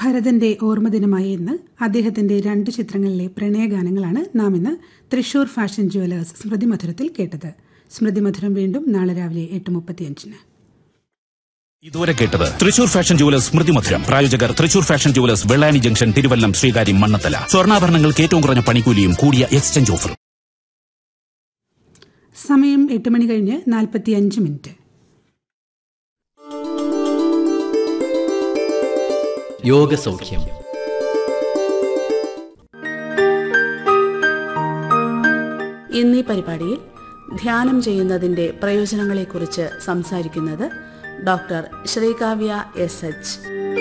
ഭരതന്റെ ഓർമ്മദിനമായ ഇന്ന് അദ്ദേഹത്തിന്റെ രണ്ട് ചിത്രങ്ങളിലെ പ്രണയഗാനങ്ങളാണ് നാം ഇന്ന് തൃശൂർ ഫാഷൻ ജുവലേഴ്സ് സ്മൃതി മധുരത്തിൽ കേട്ടത് സ്മൃതി മധുരം വീണ്ടും നാളെ രാവിലെ എട്ട് മുപ്പത്തിയഞ്ചിന് ഇതുവരെ കേട്ടത് തൃശൂർ ഫാഷൻ ജുവലേഴ്സ് സ്മൃതി മധുരം പ്രായോജകർ Thrissur fashion jewellers Vellani junction Thiruvallam Sreekaryam Mannanthala സ്വർണ്ണാഭരണങ്ങൾക്ക് ഏറ്റവും കുറഞ്ഞ പണിക്കൂലിയും കൂടിയ എക്സ്ചേഞ്ച് ഓഫറും സമയം എട്ട് മണി കഴിഞ്ഞ് നാൽപ്പത്തിയഞ്ച് മിനിറ്റ് യോഗസൗഖ്യം ഇന്നീ പരിപാടിയിൽ ധ്യാനം ചെയ്യുന്നതിന്റെ പ്രയോജനങ്ങളെക്കുറിച്ച് സംസാരിക്കുന്നത് ഡോക്ടർ ശ്രീകാവ്യ എസ് എച്ച്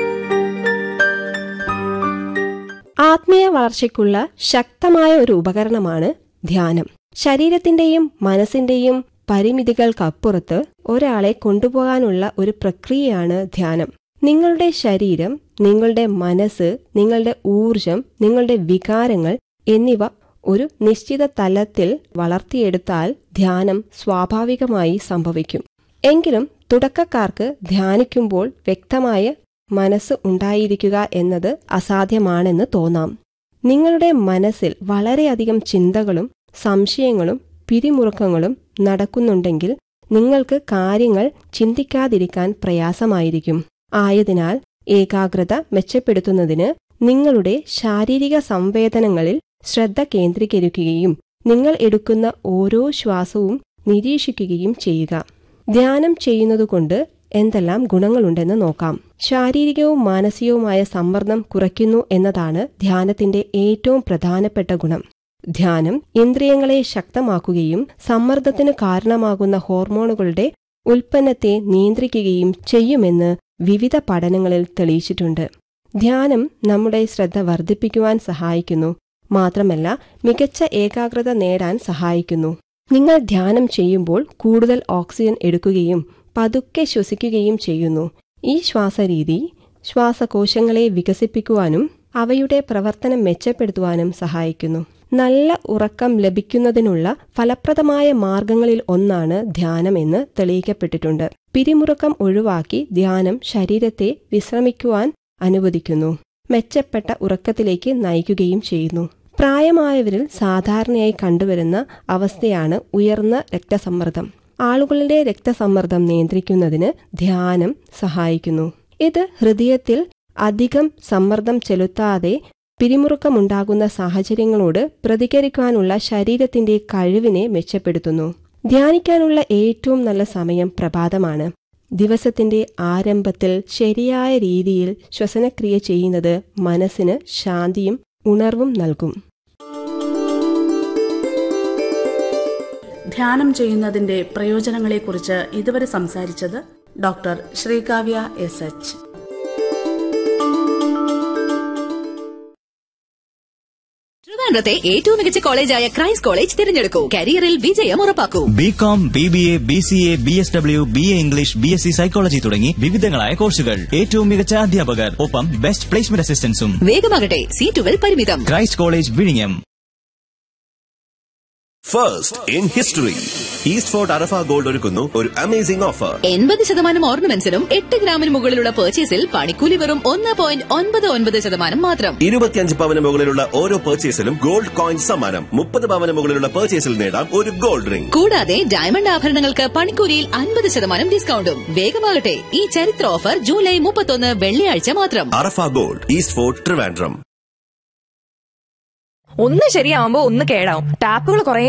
ആത്മീയ വളർച്ചയ്ക്കുള്ള ശക്തമായ ഒരു ഉപകരണമാണ് ധ്യാനം ശരീരത്തിന്റെയും മനസ്സിന്റെയും പരിമിതികൾക്കപ്പുറത്ത് ഒരാളെ കൊണ്ടുപോകാനുള്ള ഒരു പ്രക്രിയയാണ് ധ്യാനം നിങ്ങളുടെ ശരീരം നിങ്ങളുടെ മനസ്സ് നിങ്ങളുടെ ഊർജം നിങ്ങളുടെ വികാരങ്ങൾ എന്നിവ ഒരു നിശ്ചിത തലത്തിൽ വളർത്തിയെടുത്താൽ ധ്യാനം സ്വാഭാവികമായി സംഭവിക്കും എങ്കിലും തുടക്കക്കാർക്ക് ധ്യാനിക്കുമ്പോൾ വ്യക്തമായ മനസ്സ് ഉണ്ടായിരിക്കുക എന്നത് അസാധ്യമാണെന്ന് തോന്നാം നിങ്ങളുടെ മനസ്സിൽ വളരെയധികം ചിന്തകളും സംശയങ്ങളും പിരിമുറുക്കങ്ങളും നടക്കുന്നുണ്ടെങ്കിൽ നിങ്ങൾക്ക് കാര്യങ്ങൾ ചിന്തിക്കാതിരിക്കാൻ പ്രയാസമായിരിക്കും ആയതിനാൽ ഏകാഗ്രത മെച്ചപ്പെടുത്തുന്നതിന് നിങ്ങളുടെ ശാരീരിക സംവേദനങ്ങളിൽ ശ്രദ്ധ കേന്ദ്രീകരിക്കുകയും നിങ്ങൾ എടുക്കുന്ന ഓരോ ശ്വാസവും നിരീക്ഷിക്കുകയും ചെയ്യുക ധ്യാനം ചെയ്യുന്നതുകൊണ്ട് എന്തെല്ലാം ഗുണങ്ങളുണ്ടെന്ന് നോക്കാം ശാരീരികവും മാനസികവുമായ സമ്മർദ്ദം കുറയ്ക്കുന്നു എന്നതാണ് ധ്യാനത്തിന്റെ ഏറ്റവും പ്രധാനപ്പെട്ട ഗുണം ധ്യാനം ഇന്ദ്രിയങ്ങളെ ശക്തമാക്കുകയും സമ്മർദ്ദത്തിന് കാരണമാകുന്ന ഹോർമോണുകളുടെ ഉൽപ്പന്നത്തെ നിയന്ത്രിക്കുകയും ചെയ്യുമെന്ന് വിവിധ പഠനങ്ങളിൽ തെളിയിച്ചിട്ടുണ്ട് ധ്യാനം നമ്മുടെ ശ്രദ്ധ വർദ്ധിപ്പിക്കുവാൻ സഹായിക്കുന്നു മാത്രമല്ല മികച്ച ഏകാഗ്രത നേടാൻ സഹായിക്കുന്നു നിങ്ങൾ ധ്യാനം ചെയ്യുമ്പോൾ കൂടുതൽ ഓക്സിജൻ എടുക്കുകയും പതുക്കെ ശ്വസിക്കുകയും ചെയ്യുന്നു ഈ ശ്വാസരീതി ശ്വാസകോശങ്ങളെ വികസിപ്പിക്കുവാനും അവയുടെ പ്രവർത്തനം മെച്ചപ്പെടുത്തുവാനും സഹായിക്കുന്നു നല്ല ഉറക്കം ലഭിക്കുന്നതിനുള്ള ഫലപ്രദമായ മാർഗങ്ങളിൽ ഒന്നാണ് ധ്യാനം എന്ന് തെളിയിക്കപ്പെട്ടിട്ടുണ്ട് പിരിമുറുക്കം ഒഴിവാക്കി ധ്യാനം ശരീരത്തെ വിശ്രമിക്കുവാൻ അനുവദിക്കുന്നു മെച്ചപ്പെട്ട ഉറക്കത്തിലേക്ക് നയിക്കുകയും ചെയ്യുന്നു പ്രായമായവരിൽ സാധാരണയായി കണ്ടുവരുന്ന അവസ്ഥയാണ് ഉയർന്ന രക്തസമ്മർദ്ദം ആളുകളുടെ രക്തസമ്മർദ്ദം നിയന്ത്രിക്കുന്നതിന് ധ്യാനം സഹായിക്കുന്നു ഇത് ഹൃദയത്തിൽ അധികം സമ്മർദ്ദം ചെലുത്താതെ പിരിമുറുക്കമുണ്ടാകുന്ന സാഹചര്യങ്ങളോട് പ്രതികരിക്കാനുള്ള ശരീരത്തിന്റെ കഴിവിനെ മെച്ചപ്പെടുത്തുന്നു ധ്യാനിക്കാനുള്ള ഏറ്റവും നല്ല സമയം പ്രഭാതമാണ് ദിവസത്തിന്റെ ആരംഭത്തിൽ ശരിയായ രീതിയിൽ ശ്വസനക്രിയ ചെയ്യുന്നത് മനസ്സിന് ശാന്തിയും ഉണർവും നൽകും ധ്യാനം ചെയ്യുന്നതിന്റെ പ്രയോജനങ്ങളെക്കുറിച്ച് ഇതുവരെ സംസാരിച്ചത് ഡോക്ടർ ശ്രീകാവ്യ എസ് എച്ച് ട്രിവാൻഡ്രത്തെ ഏറ്റവും മികച്ച കോളേജായ ക്രൈസ്റ്റ് കോളേജ് തിരഞ്ഞെടുക്കൂ കരിയറിൽ വിജയം ഉറപ്പാക്കൂ B Com B B A B C A B S W B A English B S C psychology തുടങ്ങി വിവിധങ്ങളായ കോഴ്സുകൾ ഏറ്റവും മികച്ച അധ്യാപകർ ഒപ്പം ബെസ്റ്റ് പ്ലേസ്മെന്റ് അസിസ്റ്റൻസും വേഗമാകട്ടെ സീറ്റുകൾ പരിമിതം ക്രൈസ്റ്റ് കോളേജ് വിഴിഞ്ഞം first in history East Fort Arafa gold ഒരുക്കുന്നു ഒരു അമേസിംഗ് ഓഫർ എൺപത് ശതമാനം ഓർണമെന്റ്സിനും എട്ട് ഗ്രാമിന് മുകളിലുള്ള പർച്ചേസിൽ പണിക്കൂലി വെറും ഒന്ന് പോയിന്റ് ഒൻപത് ഒൻപത് ശതമാനം മാത്രം ഇരുപത്തിയഞ്ച് പവന് മുകളിലുള്ള ഓരോ പർച്ചേസിലും ഗോൾഡ് കോയിൻ സമ്മാനം മുപ്പത് പവന് മുകളിലുള്ള പർച്ചേസിൽ നേടാം ഒരു ഗോൾഡ് റിംഗ് കൂടാതെ ഡയമണ്ട് ആഭരണങ്ങൾക്ക് പണിക്കൂലിയിൽ അൻപത് ശതമാനം ഡിസ്കൗണ്ടും വേഗമാകട്ടെ ഈ ചരിത്ര ഓഫർ ജൂലൈ മുപ്പത്തൊന്ന് വെള്ളിയാഴ്ച മാത്രം Arafa gold East Fort Trivandrum ഒന്ന് ശരിയാവുമ്പോ ഒന്ന് കേടാവും ടാപ്പുകൾ കുറെ